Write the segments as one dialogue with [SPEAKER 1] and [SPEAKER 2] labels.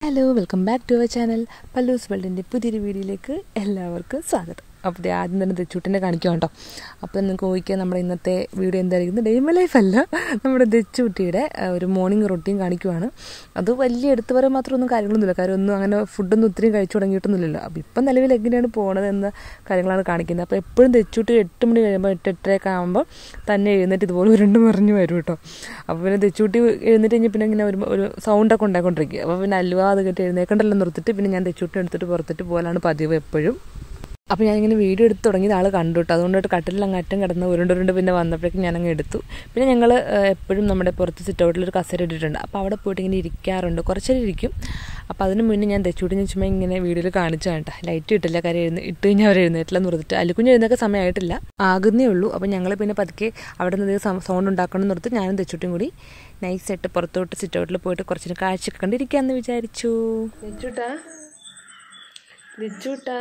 [SPEAKER 1] Hello welcome back to our channel പല്ലൂസ് വേൾഡിൻ്റെ പുതിയൊരു വീഡിയോയിലേക്ക് എല്ലാവർക്കും സ്വാഗതം അപ്പോൾ ദേ ആദ്യം തന്നെ ദച്ചൂട്ടിനെ കാണിക്കാം കേട്ടോ അപ്പോൾ നിങ്ങൾക്ക് ഊഹിക്കാൻ നമ്മുടെ ഇന്നത്തെ വീഡിയോ എന്തായിരിക്കും ഡെയിമ ലൈഫ് അല്ല നമ്മുടെ ദച്ചൂട്ടിയുടെ ആ, ഒരു മോർണിംഗ് റൊട്ടീൻ കാണിക്കുവാണ് അത് വലിയ എടുത്തു പറയാൻ മാത്രമൊന്നും കാര്യങ്ങളൊന്നുമില്ല കാര്യം ഒന്നും അങ്ങനെ ഫുഡൊന്നും ഒത്തിരി കഴിച്ചു തുടങ്ങിയിട്ടൊന്നുമില്ലല്ലോ അപ്പോൾ ഇപ്പം നിലവിൽ എങ്ങനെയാണ് പോണത് എന്ന കാര്യങ്ങളാണ് കാണിക്കുന്നത് അപ്പോൾ എപ്പോഴും ദച്ചൂട്ടി എട്ട് മണി കഴിയുമ്പോൾ എട്ട് എട്ടരയൊക്കെ ആകുമ്പോൾ തന്നെ എഴുന്നേറ്റ് ഇതുപോലെ ഉരുണ്ട് മറിഞ്ഞ് വരും കേട്ടോ അപ്പോൾ പിന്നെ തെച്ചൂട്ടി എഴുന്നേറ്റ് കഴിഞ്ഞ് പിന്നെ ഇങ്ങനെ ഒരു ഒരു സൗണ്ടൊക്കെ ഉണ്ടായിക്കൊണ്ടിരിക്കുക അപ്പോൾ പിന്നെ അലുവ അത് കേട്ട് എഴുന്നേക്കണ്ടല്ലോ നിർത്തിട്ട് പിന്നെ ഞാൻ തെച്ചൂട്ടി എടുത്തിട്ട് പുറത്തിട്ട് പോകാനാണ് പതിവ് എപ്പോഴും അപ്പോൾ ഞാനിങ്ങനെ വീഡിയോ എടുത്ത് തുടങ്ങിയത് ആൾ കണ്ടു കേട്ടോ അതുകൊണ്ട് കട്ടിലിൽ അങ്ങ് അറ്റം കിടന്ന് ഉരുണ്ടുരുണ്ട് പിന്നെ വന്നപ്പോഴേക്കും ഞാനങ്ങ് എടുത്തു പിന്നെ ഞങ്ങൾ എപ്പോഴും നമ്മുടെ പുറത്ത് സിറ്റ് ഔട്ടിൽ ഒരു കസേര ഇട്ടിട്ടുണ്ട് അപ്പോൾ അവിടെ പോയിട്ട് ഇങ്ങനെ ഇരിക്കാറുണ്ട് കുറച്ചേരം ഇരിക്കും അപ്പോൾ അതിന് മുന്നേ ഞാൻ തെച്ചൂട്ടി ഞാൻ ചുമ്മാ ഇങ്ങനെ വീഡിയോയിൽ കാണിച്ചാണ് കേട്ടോ ലൈറ്റ് ഇട്ടില്ല കാര്യം എഴുന്ന ഇട്ട് കഴിഞ്ഞാൽ അവർ എഴുന്നേറ്റില്ല എന്ന് പറഞ്ഞിട്ട് അല്ലുക്കുഞ്ഞ് എഴുന്നേക്കാൻ സമയമായിട്ടില്ല ആകുന്നേ ഉള്ളൂ അപ്പോൾ ഞങ്ങൾ പിന്നെ പതുക്കെ അവിടെ നിന്ന് സൗണ്ട് ഉണ്ടാക്കണം എന്ന് ഓർത്ത് ഞാനും തെച്ചൂട്ടിയും കൂടി നൈസായിട്ട് പുറത്തോട്ട് സിറ്റ് ഔട്ടിൽ പോയിട്ട് കുറച്ചിന് കാഴ്ചയൊക്കെ കണ്ടിരിക്കാമെന്ന് വിചാരിച്ചു തെച്ചൂട്ടാ തെച്ചൂട്ടാ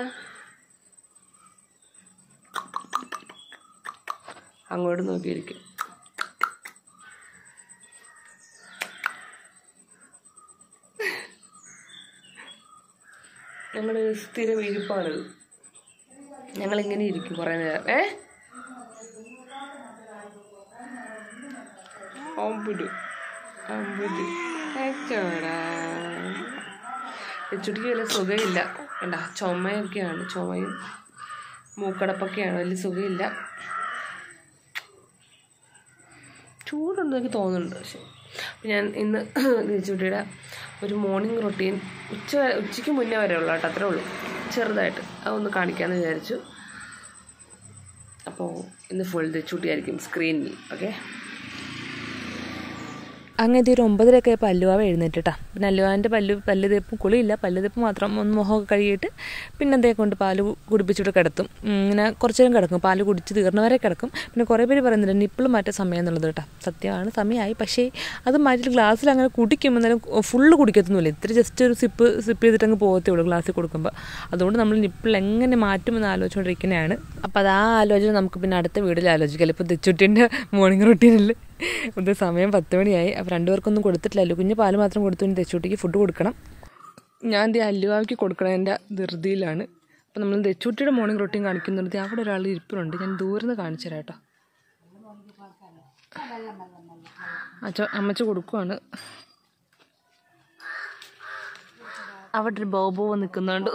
[SPEAKER 1] അങ്ങോട്ട് നോക്കിയിരിക്കും ഞങ്ങൾ സ്ഥിരം ഇരിപ്പാണിത് ഞങ്ങളിങ്ങനെ ഇരിക്കും കുറേ നേരം ഏ ഒമ്പത് ഒമ്പത് ചോടാ ചുട്ടിക്ക് വലിയ സുഖമില്ല കണ്ട ചുമയൊക്കെയാണ് ചുമയും മൂക്കടപ്പൊക്കെയാണ് വലിയ സുഖമില്ല ചൂടുണ്ടെന്ന് എനിക്ക് തോന്നുന്നുണ്ട് പക്ഷെ അപ്പം ഞാൻ ഇന്ന് ദിച്ചുട്ടിയുടെ ഒരു മോർണിംഗ് റൊട്ടീൻ ഉച്ച വരെ ഉച്ചയ്ക്ക് മുന്നേ വരെ ഉള്ളൂ കേട്ടോ അത്രേ ഉള്ളൂ ചെറുതായിട്ട് അതൊന്ന് കാണിക്കാമെന്ന് വിചാരിച്ചു അപ്പോൾ ഇന്ന് ഫുൾ ദിച്ചുട്ടിയായിരിക്കും സ്ക്രീനിൽ ഓക്കെ അങ്ങനത്തെ ഒരു ഒമ്പതരയൊക്കെ ആയപ്പോൾ അല്ലുവാവ എഴുന്നേറ്റിട്ടാ പിന്നെ അല്ലുവാൻ്റെ പല്ല് പല്ല് തേപ്പും കുളിയില്ല പല്ല് തേപ്പ് മാത്രം ഒന്ന് മുഖമൊക്കെ കഴുകിയിട്ട് പിന്നെ അതേ കൊണ്ട് പാല് കുടിപ്പിച്ചിട്ട് കിടത്തും ഉം, ഇങ്ങനെ കുറച്ച് നേരം കിടക്കും പാല് കുടിച്ച് തീർന്നവരെ കിടക്കും പിന്നെ കുറേ പേര് പറയുന്നുണ്ട് നിപ്പിൾ മാറ്റാൻ സമയം എന്നുള്ളത് കേട്ടോ സത്യമാണ് സമയമായി പക്ഷേ അത് മാറ്റിയിട്ട് ഗ്ലാസ്സിൽ അങ്ങനെ കുടിക്കുമ്പോൾ എന്നാലും ഫുള്ള് കുടിക്കത്തൊന്നുമില്ല ഇത്തിരി ജസ്റ്റ് ഒരു സിപ്പ് സിപ്പ് ചെയ്തിട്ട് അങ്ങ് പോകത്തേ ഉള്ളൂ ഗ്ലാസ്സിൽ കൊടുക്കുമ്പോൾ അതുകൊണ്ട് നമ്മൾ നിപ്പിൾ എങ്ങനെ മാറ്റുമെന്ന് ആലോചിച്ചുകൊണ്ടിരിക്കുന്നതാണ് അപ്പോൾ അത് ആ ആലോചന നമുക്ക് പിന്നെ അടുത്ത വീഡിയോയിൽ ആലോചിക്കാം ഇപ്പോൾ തെച്ചുട്ടിൻ്റെ മോർണിംഗ് റൊട്ടീനിൽ ഇത് സമയം പത്ത് മണിയായി അപ്പോൾ രണ്ടുപേർക്കൊന്നും കൊടുത്തിട്ടില്ലല്ലോ കുഞ്ഞ് പാല് മാത്രം കൊടുത്തു ഇനി തെച്ചൂട്ടിക്ക് ഫുഡ് കൊടുക്കണം ഞാൻ ദേ അല്ലുവാക്കി കൊടുക്കണതിൻ്റെ ധൃതിയിലാണ് അപ്പോൾ നമ്മൾ തെച്ചൂട്ടിയുടെ മോർണിംഗ് റൊട്ടീൻ കാണിക്കുന്നുണ്ട് അവിടെ ഒരാൾ ഇരിപ്പിലുണ്ട് ഞാൻ ദൂരെ നിന്ന് കാണിച്ചു തരാം കേട്ടോ അച്ഛ അമ്മച്ച കൊടുക്കുവാണ് അവിടെ ഒരു ബോബോ നിൽക്കുന്നുണ്ട്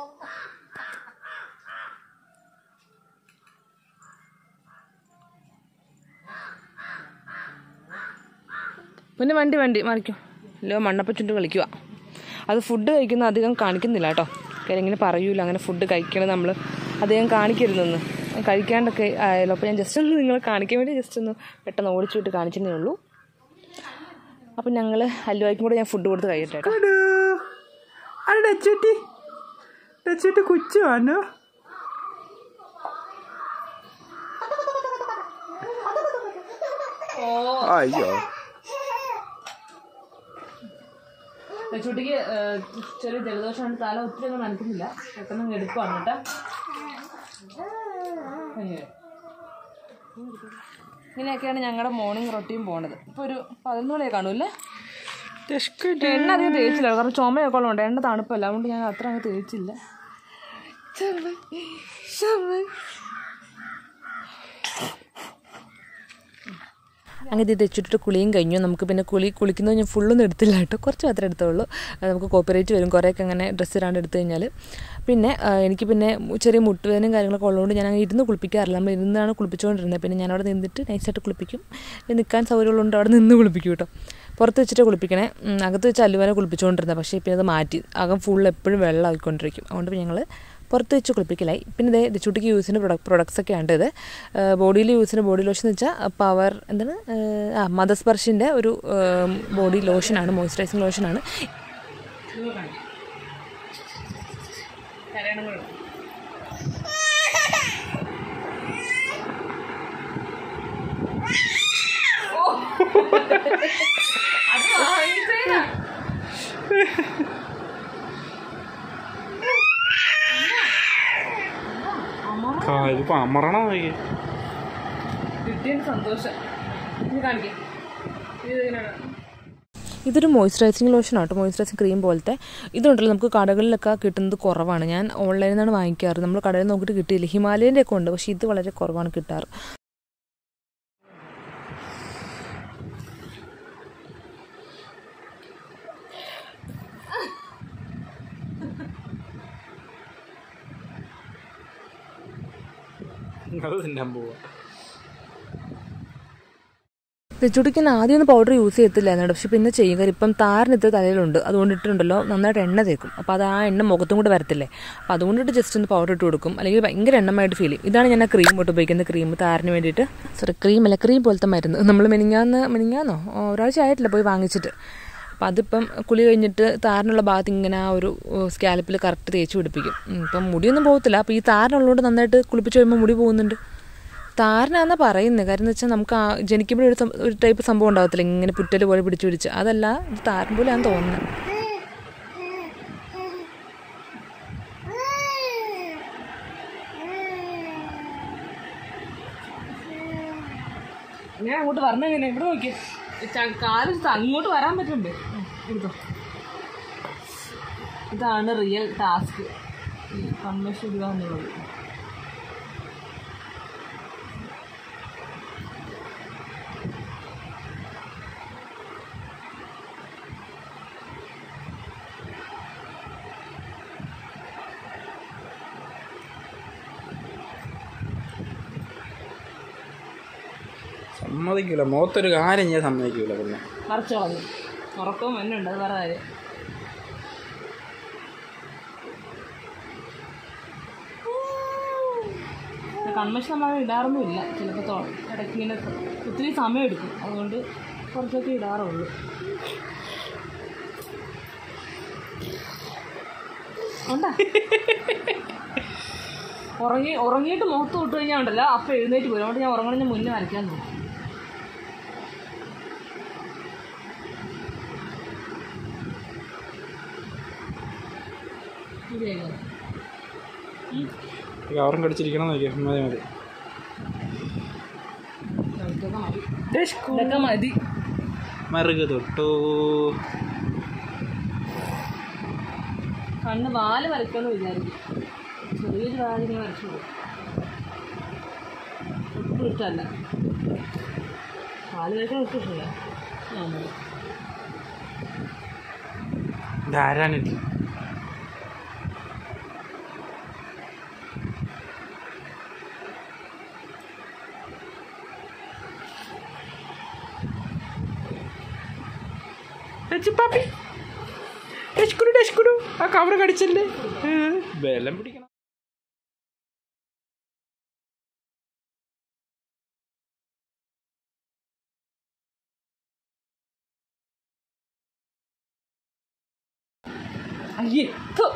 [SPEAKER 1] പിന്നെ വണ്ടി വണ്ടി മറിക്കും അല്ലോ മണ്ണപ്പച്ചുണ്ട് കളിക്കുക അത് ഫുഡ് കഴിക്കുന്ന അധികം കാണിക്കുന്നില്ല കേട്ടോ കാര്യം ഇങ്ങനെ പറയൂല അങ്ങനെ ഫുഡ് കഴിക്കണം നമ്മൾ അധികം കാണിക്കരുതെന്ന് കഴിക്കാണ്ടൊക്കെ ആയാലോ അപ്പോൾ ഞാൻ ജസ്റ്റ് ഒന്ന് നിങ്ങളെ കാണിക്കാൻ വേണ്ടി ജസ്റ്റ് ഒന്ന് പെട്ടെന്ന് ഓടിച്ചു വിട്ട് കാണിച്ചതേ ഉള്ളൂ അപ്പം ഞങ്ങൾ അല്ലുവായ്ക്കും കൂടെ ഞാൻ ഫുഡ് കൊടുത്ത് കഴിയട്ടെ കേട്ടോ
[SPEAKER 2] അല്ല ഡച്ചുട്ടി ഡച്ചുട്ടി കൊച്ചുവാണ് അയ്യോ
[SPEAKER 1] ചുട്ടിക്ക് ചെറിയ ജലദോഷമാണ് തല ഒത്തിരി ഒന്നും നനക്കുന്നില്ല പെട്ടെന്ന് എടുക്കുവാണ് കേട്ടോ ഇങ്ങനെയൊക്കെയാണ് ഞങ്ങളുടെ മോർണിംഗ് റൊട്ടീൻ പോണത് ഇപ്പോൾ ഒരു പതിനൊന്ന് മണിയൊക്കെ കാണൂല്ലേ എണ്ണ അധികം തേച്ചില്ല കാരണം ചുമയൊക്കെ ഉള്ളതുകൊണ്ട് എണ്ണ തണുപ്പല്ല അതുകൊണ്ട് ഞാൻ അത്ര അങ്ങ് തേച്ചില്ല ചുമ, ചുമ. അങ്ങനെ ഇത് തെച്ചിട്ടിട്ട് കുളിയും കഴിഞ്ഞു നമുക്ക് പിന്നെ കുളി കുളിക്കുന്നത് ഞാൻ ഫുള്ളൊന്നും എടുത്തില്ല കേട്ടോ കുറച്ച് മാത്രമേ എടുത്തുള്ളൂ അത് നമുക്ക് കോപ്പറേറ്റ് വരും കുറേയൊക്കെ അങ്ങനെ ഡ്രസ്സ് ഇടാണ്ട് എടുത്തു കഴിഞ്ഞാൽ പിന്നെ ആ, എനിക്ക് പിന്നെ ചെറിയ മുട്ടുവേദനയും കാര്യങ്ങളൊക്കെ ഉള്ളതുകൊണ്ട് ഞാൻ അങ്ങനെ ഇരുന്ന് കുളിപ്പിക്കാറില്ല നമ്മൾ ഇരുന്നാണ് കുളിപ്പിച്ചുകൊണ്ടിരുന്നത് പിന്നെ ഞാൻ അവിടെ നിന്നിട്ട് നൈസായിട്ട് കുളിപ്പിക്കും പിന്നെ നിൽക്കാൻ സൗകര്യമുള്ളതുകൊണ്ട് അവിടെ നിന്ന് കുളിപ്പിക്കും കേട്ടോ പുറത്ത് വെച്ചിട്ട് കുളിപ്പിക്കണേ ഉം, അകത്ത് വെച്ച് അല്ലുവനെ കുളിപ്പിച്ചുകൊണ്ടിരുന്നത് പക്ഷേ ഇപ്പം അത് മാറ്റി അകം ഫുൾ എപ്പോഴും വെള്ളമായിക്കൊണ്ടിരിക്കും അതുകൊണ്ട് ഞങ്ങൾ പുറത്ത് വെച്ച് കുളിപ്പിക്കലായി പിന്നെ ഇതേ ദിച്ചുട്ടിക്ക് യൂസ് ചെയ്യുന്ന പ്രൊഡക്ട് പ്രൊഡക്ട്സ് ഒക്കെ ഉണ്ട് ഇത് ബോഡിയിൽ യൂസ് ചെയ്യുന്ന ബോഡി ലോഷൻ എന്ന് വെച്ചാൽ പവർ എന്താണ് ഏഹ്, ആ മദസ്പർശിൻ്റെ ഒരു ബോഡി ലോഷനാണ് മോയ്സ്ചറൈസിങ് ലോഷനാണ്
[SPEAKER 2] ഇത് അമറണ നോക്കി
[SPEAKER 1] കിട്ടിയ സന്തോഷം ഇത് കാണിക്കേ ഇത് ഇതിനാണ് ഇതൊരു മോയ്സ്ചറൈസിങ് ലോഷൻ ആട്ടോ മോയ്സ്ചറൈസിങ് ക്രീം പോലത്തെ ഇതുണ്ടല്ലോ നമുക്ക് കടകളിലൊക്കെ കിട്ടുന്നത് കുറവാണ് ഞാൻ ഓൺലൈനിൽ നിന്നാണ് വാങ്ങിക്കാറ് നമ്മൾ കടയിൽ നോക്കിയിട്ട് കിട്ടിയില്ല ഹിമാലയൻ്റെ ഒക്കെ ഉണ്ട് പക്ഷേ ഇത് വളരെ കുറവാണ് കിട്ടാറ്
[SPEAKER 2] അത് തിന്നാൻ പോവാ
[SPEAKER 1] തെച്ചുടിക്ക് ആദ്യം ഒന്ന് പൗഡർ യൂസ് ചെയ്യത്തില്ലായിരുന്നു പക്ഷെ പിന്നെ ചെയ്യുക ഇപ്പം താരനിത്ത് തലയിലുണ്ട് അതുകൊണ്ട് ഇട്ടിട്ടുണ്ടല്ലോ നന്നായിട്ട് എണ്ണ തേക്കും അപ്പോൾ അത് ആ എണ്ണ മുഖത്തും കൂടെ വരത്തില്ലേ അപ്പോൾ അതുകൊണ്ടിട്ട് ജസ്റ്റ് ഒന്ന് പൗഡർ ഇട്ട് കൊടുക്കും അല്ലെങ്കിൽ ഭയങ്കര എണ്ണമായിട്ട് ഫീൽ ചെയ്യും ഇതാണ് ഞാൻ ആ ക്രീം ഇട്ട് ഉപയോഗിക്കുന്ന ക്രീം താരന് വേണ്ടിയിട്ട് സോറി ക്രീം അല്ല ക്രീം പോലത്തെ മരുന്ന് നമ്മൾ മിനിങ്ങാന്ന് മിനിങ്ങാന്നോ ഒരാഴ്ച ആയിട്ടില്ല പോയി വാങ്ങിച്ചിട്ട് അപ്പോൾ അതിപ്പം കുളി കഴിഞ്ഞിട്ട് താരനുള്ള ഭാഗത്ത് ഇങ്ങനെ ആ ഒരു സ്കാലപ്പിൽ കറക്റ്റ് തേച്ച് പിടിപ്പിക്കും ഉം, ഇപ്പം മുടിയൊന്നും പോകത്തില്ല അപ്പോൾ ഈ താരനുള്ളതുകൊണ്ട് നന്നായിട്ട് കുളിപ്പിച്ച് കഴിയുമ്പോൾ മുടി പോകുന്നുണ്ട് താരനാന്നാ പറയുന്നത് കാര്യം എന്ന് വെച്ചാൽ നമുക്ക് ആ ജനിക്കുമ്പോൾ ഒരു സം- ഒരു ടൈപ്പ് സംഭവം ഉണ്ടാകത്തില്ല ഇങ്ങനെ പുറ്റൽ പോലെ പിടിച്ചു പിടിച്ച് അതല്ല ഇത് താരൻ പോലെയാണ് തോന്നുന്നത് ഞാൻ അങ്ങോട്ട് പറഞ്ഞെങ്ങനെ ഇവിടെ നോക്കി കാല് അങ്ങോട്ട് വരാൻ പറ്റുന്നുണ്ട് എടുത്തോ ഇതാണ് റിയൽ ടാസ്ക് ഈ കൺവെൻഷൻ ഇടുക എന്നുള്ളത്
[SPEAKER 2] സമ്മതിക്കൂല മുഖത്തൊരു കാര്യം ഞാൻ സമ്മതിക്കൂല പിന്നെ
[SPEAKER 1] മറച്ചു കളഞ്ഞു ഉറക്കവും എന്നുണ്ട് അത് വേറെ കാര്യം കൺവെൻഷൻ നമ്മൾ ഇടാറൊന്നുമില്ല ചിലപ്പോൾ ഇടയ്ക്ക് ഇങ്ങനെ ഒത്തിരി സമയം എടുക്കും അതുകൊണ്ട് കുറച്ചൊക്കെ ഇടാറുള്ളൂ ഉണ്ടാ ഉറങ്ങി ഉറങ്ങിയിട്ട് മുഖത്ത് വിട്ട് കഴിഞ്ഞാൽ ഉണ്ടല്ലോ അപ്പം എഴുന്നേറ്റ് പോരും അതുകൊണ്ട് ഞാൻ ഉറങ്ങണതിന് മുന്നേ വരയ്ക്കാൻ നോക്കും ശരിയായില്ലേ?
[SPEAKER 2] കവറും കടിച്ചിരിക്കണം നോക്കിയാൽ മതി മതി
[SPEAKER 1] ഇതൊക്കെ മതി ഇതൊക്കെ മതി
[SPEAKER 2] മറുക തൊട്ടു
[SPEAKER 1] കണ്ണ് വാല് വരയ്ക്കുമെന്ന് വിചാരിക്കും ചെറിയൊരു വാലിങ്ങനെ വരച്ചു പോകും ഒട്ടും ഇഷ്ടമല്ല വാല് വരയ്ക്കാൻ ഒട്ടും ഇഷ്ടമില്ല ആ, മതി.
[SPEAKER 2] ധാരാണില്ല പാപ്പി ഡെഷ്കുടു ഡെഷ്കുടു ആ കവർ കടിച്ചല്ലേ ബലം പിടിക്കണം
[SPEAKER 1] അയ്യേ ഥു.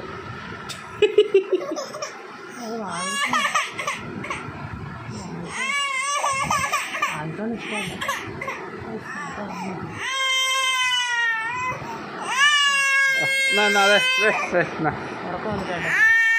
[SPEAKER 1] അത് വാങ്ങിക്കാൻ വാങ്ങിക്കാൻ ഇഷ്ടമല്ല
[SPEAKER 2] എന്നാ എന്നാ അതെ ദേ, ദേ, എന്നാ.
[SPEAKER 1] ഉറക്കം വന്നിട്ടുണ്ട്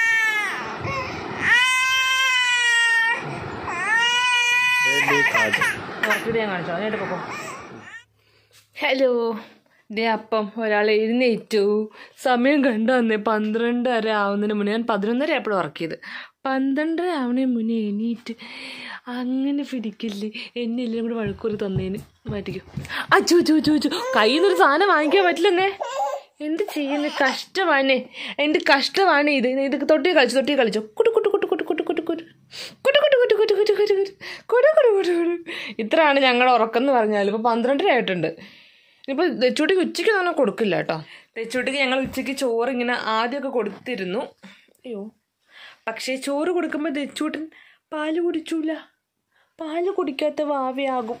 [SPEAKER 2] Ready, card.
[SPEAKER 1] ഉറക്കിട്ട് ഞാൻ കാണിച്ചോ അതിനായിട്ട് പൊക്കോ ഹലോ ദേ അപ്പം ഒരാൾ എഴുന്നേറ്റു സമയം കണ്ടു വന്നേ പന്ത്രണ്ടര ആവുന്നതിന് മുന്നേ ഞാൻ പതിനൊന്നര ആയപ്പോഴും ഉറക്കിയത് പന്ത്രണ്ടര ആവുന്നതിന് മുന്നേ എണീറ്റ് അങ്ങനെ പിടിക്കില്ലേ എന്നെ എല്ലാം കൂടെ വഴക്കൂറി തന്നേന് മാറ്റിക്കോ അച്ചു അച്ചു അച്ചു അച്ചു കയ്യിൽ നിന്നൊരു സാധനം വാങ്ങിക്കാൻ പറ്റില്ലെന്നേ എന്ത് ചെയ്യുന്നു കഷ്ടമാണ് എന്ത് കഷ്ടമാണ് ഇത് ഇത് തൊട്ടി കളിച്ചു തൊട്ടി കളിച്ചോ കുട്ടു കുട്ടു കുട്ടു കുട്ടു കുട്ടു കുട്ടു കുട്ടു കുട്ടു കുട്ടു കുട്ടു കുട്ടു കുട്ടു കുട്ടു കുട്ടു കുടു കുടു കുടു കുടു ഇത്രയാണ് ഞങ്ങളുടെ ഉറക്കം എന്ന് പറഞ്ഞാൽ ഇപ്പോൾ പന്ത്രണ്ടര ആയിട്ടുണ്ട് ഇപ്പോൾ തെച്ചൂട്ടിക്ക് ഉച്ചയ്ക്ക് തന്നെ കൊടുക്കില്ല കേട്ടോ തെച്ചൂട്ടിക്ക് ഞങ്ങൾ ഉച്ചയ്ക്ക് ചോറ് ഇങ്ങനെ ആദ്യമൊക്കെ കൊടുത്തിരുന്നു അയ്യോ പക്ഷേ ചോറ് കൊടുക്കുമ്പോൾ തെച്ചൂട്ടൻ പാല് കുടിച്ചൂല പാല് കുടിക്കാത്ത വാവയാകും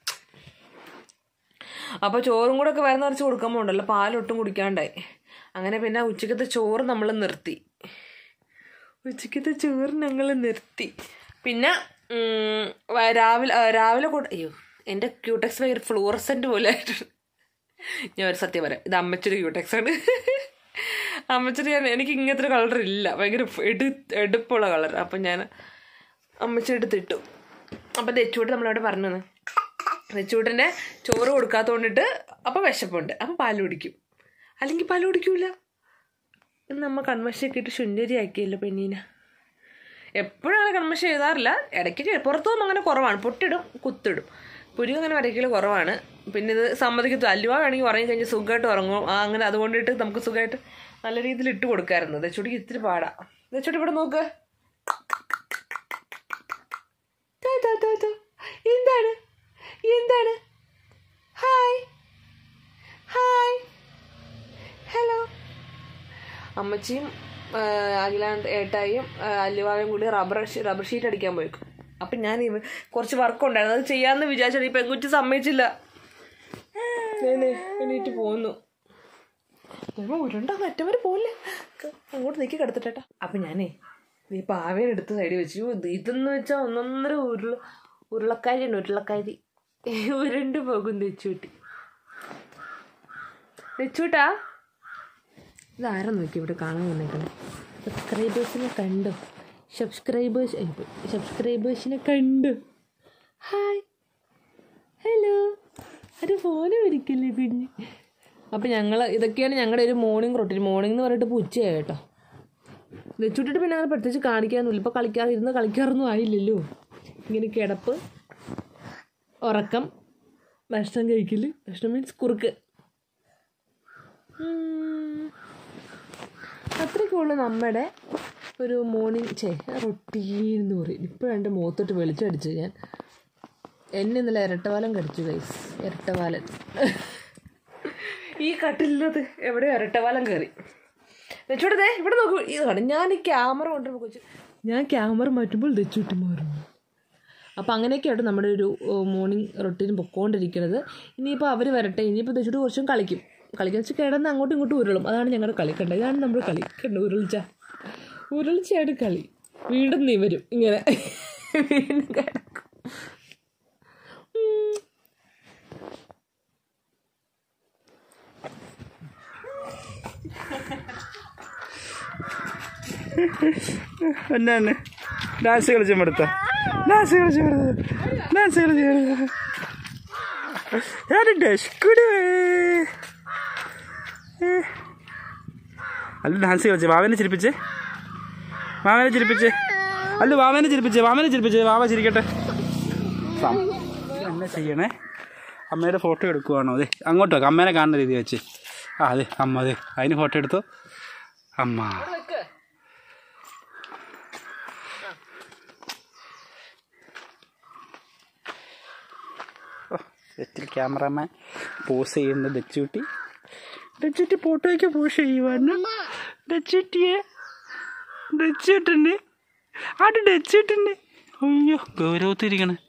[SPEAKER 1] അപ്പോൾ ചോറും കൂടെ ഒക്കെ വയറ് നിറച്ച് കൊടുക്കുമ്പോൾ ഉണ്ടല്ലോ പാലൊട്ടും കുടിക്കാണ്ടായി അങ്ങനെ പിന്നെ ഉച്ചക്കത്തെ ചോറ് നമ്മൾ നിർത്തി ഉച്ചക്കത്തെ ചോറ് ഞങ്ങൾ നിർത്തി പിന്നെ ഉം, വ- രാവിലെ ആ, രാവിലെ കൂടെ അയ്യോ എൻ്റെ ക്യൂടെക്സ് ഭയങ്കര ഫ്ലൂറസെൻ്റ് പോലെ ആയിട്ടുണ്ട് ഞാൻ ഒരു സത്യം പറയാം ഇത് അമ്മച്ചിയുടെ ക്യൂടെക്സ് ആണ് അമ്മച്ചിയുടെ ഞാൻ എനിക്ക് ഇങ്ങനത്തെ ഒരു കളർ ഇല്ല ഭയങ്കര എടു എടുപ്പുള്ള കളർ അപ്പം ഞാൻ അമ്മച്ചി എടുത്തിട്ടു അപ്പം തെച്ചുകൂട്ട് നമ്മളവിടെ പറഞ്ഞു നെച്ചൂട്ടൻ്റെ ചോറ് കൊടുക്കാത്തതുകൊണ്ടിട്ട് അപ്പം വിശപ്പുണ്ട് അപ്പം പാല് കുടിക്കും അല്ലെങ്കിൽ പാല് കുടിക്കൂല ഇന്ന് നമ്മ കൺമശയൊക്കെ ഇട്ട് ശുഞ്ചരിയാക്കിയല്ലോ പെണ്ണീനെ എപ്പോഴും അങ്ങനെ കൺമശ എഴുതാറില്ല ഇടയ്ക്ക് ചെ- പുറത്തു പോകുമ്പോൾ അങ്ങനെ കുറവാണ് പൊട്ടിടും കുത്തിടും പുരി അങ്ങനെ വരയ്ക്കൽ കുറവാണ് പിന്നെ ഇത് സമ്മതിക്കത്തു അലുവ വേണമെങ്കിൽ ഉറങ്ങി കഴിഞ്ഞാൽ സുഖമായിട്ട് ഉറങ്ങും ആ അങ്ങനെ അതുകൊണ്ടിട്ട് നമുക്ക് സുഖമായിട്ട് നല്ല രീതിയിൽ ഇട്ട് കൊടുക്കാമായിരുന്നു ദച്ചൂട്ടിക്ക് ഇത്തിരി പാടാ ദച്ചൂട്ടി ഇവിടെ നോക്ക് ദാ, ദാ, ദാ, ദാ. എന്താണ് എന്താണ് ഹായ് ഹായ് ഹലോ അമ്മച്ചിയും ആ, അഖിലാണ്ട് ഏട്ടായും ആ, അല്ലുവായും കൂടി റബ്ബർ ഷീ- റബ്ബർ ഷീറ്റ് അടിക്കാൻ പോയിക്കും അപ്പം ഞാൻ ഇവ കുറച്ച് വർക്ക് ഉണ്ടായിരുന്നു അത് ചെയ്യാമെന്ന് വിചാരിച്ചത് ഈ പെൺകുറ്റി സമ്മതിച്ചില്ല ഞാനേ എണീറ്റ് പോന്നു ദൈവമേ, ഉരുണ്ട മറ്റവർ പോലെ അങ്ങോട്ട് നീക്കി കിടത്തിട്ടേട്ടാ അപ്പം ഞാനേ ഈ പാവേനെ എടുത്ത് സൈഡിൽ വെച്ചു ഇത് ഇതെന്ന് വെച്ചാൽ ഒന്നൊന്നര ഉരുള ഉരുളക്കാരി ഉണ്ട് ഉരുളക്കാരി ഉരുണ്ട് പോകും തെച്ചൂട്ടി തെച്ചൂട്ടാ ഇതാരാ നോക്കി ഇവിടെ കാണാൻ വന്നേക്കണേ സബ്സ്ക്രൈബേഴ്സിനെ കണ്ടോ സബ്സ്ക്രൈബേഴ്സ് സബ്സ്ക്രൈബേഴ്സിനെ കണ്ടു ഹായ് ഹലോ ഒരു ഫോണ് ഒരിക്കല്ലേ കുഞ്ഞ് അപ്പം ഞങ്ങൾ ഇതൊക്കെയാണ് ഞങ്ങളുടെ ഒരു മോർണിംഗ് റൊട്ടീൻ മോർണിംഗ് എന്ന് പറഞ്ഞിട്ട് ഇപ്പോൾ ഉച്ചയായി കേട്ടോ വെച്ചുവിട്ടിട്ട് പിന്നെ അങ്ങനെ പ്രത്യേകിച്ച് കാണിക്കാനൊന്നുമില്ല ഇപ്പോൾ കളിക്കാറ് ഇരുന്ന് കളിക്കാറൊന്നും ആയില്ലല്ലോ ഇങ്ങനെ കിടപ്പ് ഉറക്കം ഭക്ഷണം കഴിക്കൽ ഭക്ഷണം മീൻസ് കുറുക്ക് ഉം. അത്രയ്ക്കുള്ളൂ നമ്മുടെ ഒരു മോർണിംഗ് ചേ റൊട്ടീൻ എന്ന് പറയും ഇപ്പോഴും എൻ്റെ മുഖത്തോട്ട് വെളിച്ചടിച്ചു ഞാൻ എന്നെ ഇന്നലെ ഇരട്ടവാലം കടിച്ചു ഗൈസ് ഇരട്ടവാലൻ ഈ കട്ടിലിനകത്ത് എവിടെയോ ഇരട്ടവാലം കയറി ദച്ചോട്ടേ ഇവിടെ നോക്കൂ ഇത് കാണും ഞാൻ ഈ ക്യാമറ കൊണ്ടുവരുമ്പോൾ കൊച്ചു ഞാൻ ക്യാമറ മാറ്റുമ്പോൾ ദച്ചോട്ട് മാറുന്നു അപ്പോൾ അങ്ങനെയൊക്കെയാണ് നമ്മുടെ ഒരു മോർണിംഗ് റൊട്ടീൻ പൊക്കോണ്ടിരിക്കുന്നത് ഇനിയിപ്പോൾ അവർ വരട്ടെ ഇനിയിപ്പോൾ ദച്ചോട്ട് കുറച്ചും കളിക്കും കളിക്കുന്ന വെച്ചാൽ കിടന്ന് അങ്ങോട്ടും ഇങ്ങോട്ടും ഉരുളും അതാണ് ഞങ്ങളുടെ കളി കണ്ടത് ഇതാണ് നമ്മൾ കളി കണ്ടു ഉരുളിച്ച ഉരുളിച്ചയാണ് കളി വീണ്ടും നീ വരും ഇങ്ങനെ വീണ്ടും കിടക്കും ഉം.
[SPEAKER 2] എന്നാണ് ഡാൻസ് കളിച്ചു മടുത്ത ഡാൻസ് കളിച്ചു മടുത്ത ഡാൻസ് കളിച്ചു മടുത്ത അല്ല ഡാൻസ് കളിച്ചേ വാവനെ ചിരിപ്പിച്ചേ വാവനെ ചിരിപ്പിച്ചേ അല്ല വാവനെ ചിരിപ്പിച്ചേ വാവനെ ചിരിപ്പിച്ചേ വാവ ചിരിക്കട്ടെ സം. എന്നെ ചെയ്യണേ അമ്മയുടെ ഫോട്ടോ എടുക്കുവാണോ അതെ അങ്ങോട്ട് വെക്കാം അമ്മേനെ കാണുന്ന രീതി വെച്ച് ആ അതെ അമ്മ അതെ അതിന് ഫോട്ടോ എടുത്തു അമ്മ
[SPEAKER 1] നിക്ക്.
[SPEAKER 2] സെറ്റിൽ ക്യാമറമാൻ പോസ് ചെയ്യുന്ന ഡച്ചുട്ടി ഡച്ചുട്ടി ഫോട്ടോയ്ക്ക് പോസ് ചെയ്യുവാണ് ഡച്ചുട്ടിയെ ഡച്ചുട്ടുണ്ട് ആട് ഡച്ചുട്ടുണ്ട് അയ്യോ ഗൗരവത്തിരിക്കണേ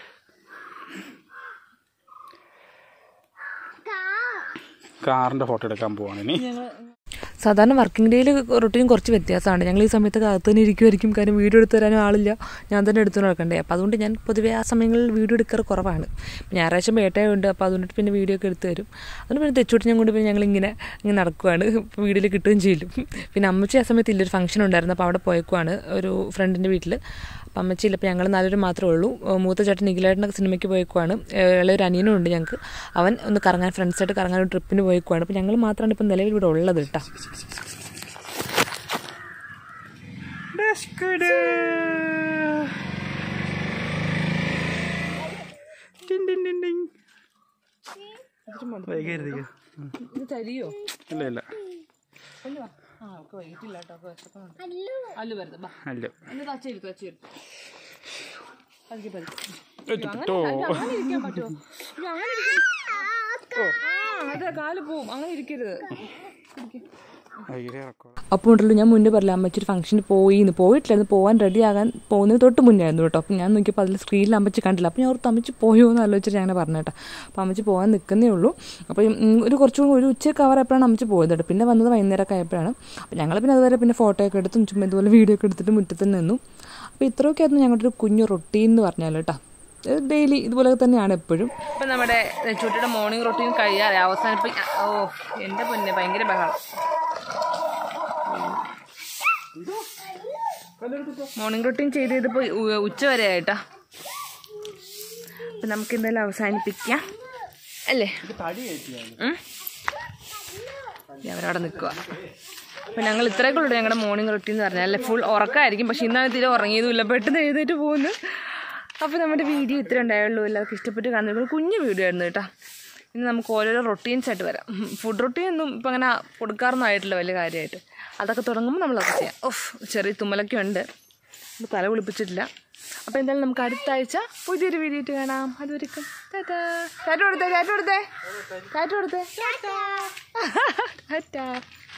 [SPEAKER 2] കാറിൻ്റെ ഫോട്ടോ എടുക്കാൻ പോവാണ് ഇനി
[SPEAKER 1] സാധാരണ വർക്കിംഗ് ഡേയിൽ റൊട്ടീൻ കുറച്ച് വ്യത്യാസമാണ് ഞങ്ങൾ ഈ സമയത്ത് അകത്ത് തന്നെ ഇരിക്കുമായിരിക്കും കാര്യം വീഡിയോ എടുത്ത് തരാനും ആളില്ല ഞാൻ തന്നെ എടുത്തു നടക്കണ്ടേ അപ്പോൾ അതുകൊണ്ട് ഞാൻ പൊതുവേ ആ സമയങ്ങളിൽ വീഡിയോ എടുക്കാറ് കുറവാണ് ഞായറാഴ്ച വേട്ടയുണ്ട് അപ്പോൾ അതുകൊണ്ട് പിന്നെ വീഡിയോ ഒക്കെ എടുത്ത് തരും അതുകൊണ്ട് പിന്നെ തെച്ചോട്ട് ഞാൻ കൊണ്ട് പിന്നെ ഞങ്ങൾ ഇങ്ങനെ ഇങ്ങനെ നടക്കുവാണ് ഇപ്പോൾ വീഡിയോയിൽ കിട്ടുകയും ചെയ്യും പിന്നെ അമ്മച്ചി ആ സമയത്ത് ഇല്ലൊരു ഫംഗ്ഷൻ ഉണ്ടായിരുന്നു അപ്പോൾ അവിടെ പോയേക്കുവാണ് ഒരു ഫ്രണ്ടിൻ്റെ വീട്ടിൽ അപ്പം അമ്മച്ചി ഇല്ല അപ്പോൾ ഞങ്ങൾ നാലുപേർ മാത്രമേ ഉള്ളൂ ഏഹ് മൂത്ത ചേട്ടൻ നിഖിലേട്ടനൊക്കെ സിനിമയ്ക്ക് പോയേക്കുവാണ് ഏഹ് ഇളയൊരു അനിയനും ഉണ്ട് ഞങ്ങൾക്ക് അവൻ ഒന്ന് കറങ്ങാൻ ഫ്രണ്ട്സായിട്ട് കറങ്ങാൻ ഒരു ട്രിപ്പിന് പോയേക്കുവാണ് അപ്പോൾ ഞങ്ങൾ മാത്രമാണ് ഇപ്പം നിലവിൽ ഇവിടെ ഉള്ളത് കേട്ടോ
[SPEAKER 2] ഡസ്കുഡ്. ടിൻ ടിൻ ടിൻ ടിൻ. വൈകരുതിക്ക്. ഉം.
[SPEAKER 1] ഇത് തരിയോ
[SPEAKER 2] ഇല്ല ഇല്ല
[SPEAKER 1] ആ അവൾക്ക് വൈകിട്ടില്ല കേട്ടോ അവൾക്ക് വിശക്കുന്നുണ്ട് അല്ലു വരുത് ബാ
[SPEAKER 2] അല്ല
[SPEAKER 1] ഒന്ന് തച്ചിരുത്തു തച്ചിരുത്തു പതുക്കെ പതുക്കെ
[SPEAKER 2] എടുത്തിട്ടോ.
[SPEAKER 1] അങ്ങനെ ഇരിക്കാൻ പറ്റുമോ ഇത് അങ്ങനെ ഇരിക്കാൻ ആ അതെ കാല് പോവും അങ്ങനെ ഇരിക്കരുത്
[SPEAKER 2] ഭയങ്കര ഇറക്കമാണ്.
[SPEAKER 1] അപ്പോൾ ഉണ്ടല്ലോ ഞാൻ മുന്നേ പറഞ്ഞില്ല അമ്മച്ചി ഒരു ഫംഗ്ഷന് പോയിന്ന് പോയിട്ടില്ലായിരുന്നു പോകാൻ റെഡി ആകാൻ പോകുന്നതിന് തൊട്ട് മുന്നേ ആയിരുന്നു കേട്ടോ അപ്പം ഞാൻ നോക്കിയപ്പോൾ അതിൽ സ്ക്രീനിൽ അമ്മച്ചി കണ്ടില്ല അപ്പോൾ ഞാൻ ഓർത്ത് അമ്മച്ചി പോയോ എന്ന് ആലോചിച്ചിട്ട് ഞാൻ അങ്ങനെ പറഞ്ഞു കേട്ടോ അപ്പോൾ അമ്മച്ചി പോകാൻ നിൽക്കുന്നേ ഉള്ളൂ അപ്പോൾ ഉം, ഒരു കുറച്ചും കൂടി ഒരു ഉച്ചയൊക്കെ ആവാറപ്പോഴാണ് അമ്മച്ചി പോയത് കേട്ടോ പിന്നെ വന്നത് വൈകുന്നേരമൊക്കെ ആയപ്പോഴാണ് അപ്പോൾ ഞങ്ങൾ പിന്നെ അതുവരെ പിന്നെ ഫോട്ടോ ഒക്കെ എടുത്തും ചുമ്മാ ഇതുപോലെ വീഡിയോ ഒക്കെ എടുത്തിട്ട് മുറ്റത്ത് തന്നെ നിന്നു അപ്പോൾ ഇത്രയൊക്കെ ആയിരുന്നു ഞങ്ങളുടെ ഒരു കുഞ്ഞു റൊട്ടീൻ എന്ന് പറഞ്ഞാൽ കേട്ടോ ഡെയിലി ഇതുപോലെ തന്നെയാണ് എപ്പോഴും ഇപ്പം നമ്മുടെ ചുട്ടിയുടെ മോർണിംഗ് റൊട്ടീൻ കഴിയാതെ അവസാനിപ്പി ഓ എൻ്റെ പൊന്നെ ഭയങ്കര ബഹളം മോർണിംഗ് റൊട്ടീൻ ചെയ്ത് ചെയ്തപ്പോൾ ഉച്ച വരെ ആയിട്ടാ അപ്പം നമുക്ക് എന്തായാലും അവസാനിപ്പിക്കാം അല്ലേ
[SPEAKER 2] തടി കയറ്റിയാണ്
[SPEAKER 1] ഉം? ദേ അവരവിടെ നിൽക്കുക അപ്പം ഞങ്ങൾ ഇത്രയൊക്കെ ഉള്ളൂ ഞങ്ങളുടെ മോർണിംഗ് റൊട്ടീൻ എന്ന് പറഞ്ഞാൽ അല്ലേ ഫുൾ ഉറക്കമായിരിക്കും പക്ഷെ ഇന്നാണ് തീരെ ഉറങ്ങിയതുമില്ല പെട്ടെന്ന് എഴുന്നേറ്റ് പോകുന്നു അപ്പോൾ നമ്മുടെ വീഡിയോ ഇത്ര ഉണ്ടായുള്ളൂ എല്ലാവർക്കും ഇഷ്ടപ്പെട്ട് കാണുന്നത് ഒരു കുഞ്ഞു വീഡിയോ ആയിരുന്നു കേട്ടോ ഇനി നമുക്ക് ഓരോരോ റൊട്ടീൻസ് ആയിട്ട് വരാം ഫുഡ് റൊട്ടീൻ ഒന്നും ഇപ്പം അങ്ങനെ കൊടുക്കാറൊന്നും ആയിട്ടില്ല വലിയ കാര്യമായിട്ട് അതൊക്കെ തുടങ്ങുമ്പോൾ നമ്മളതൊക്കെ ചെയ്യാം ഓഫ് ചെറിയ തുമ്മലൊക്കെ ഉണ്ട് നമുക്ക് തല കുളിപ്പിച്ചിട്ടില്ല അപ്പോൾ എന്തായാലും നമുക്ക് അടുത്ത ആഴ്ച പുതിയൊരു വീഡിയോ ആയിട്ട് കാണാം അതുവരെക്കും ടാറ്റാ ടാറ്റ കൊടുത്തേ ടാറ്റ കൊടുത്തേ ടാറ്റ കൊടുത്തേ ടാറ്റാ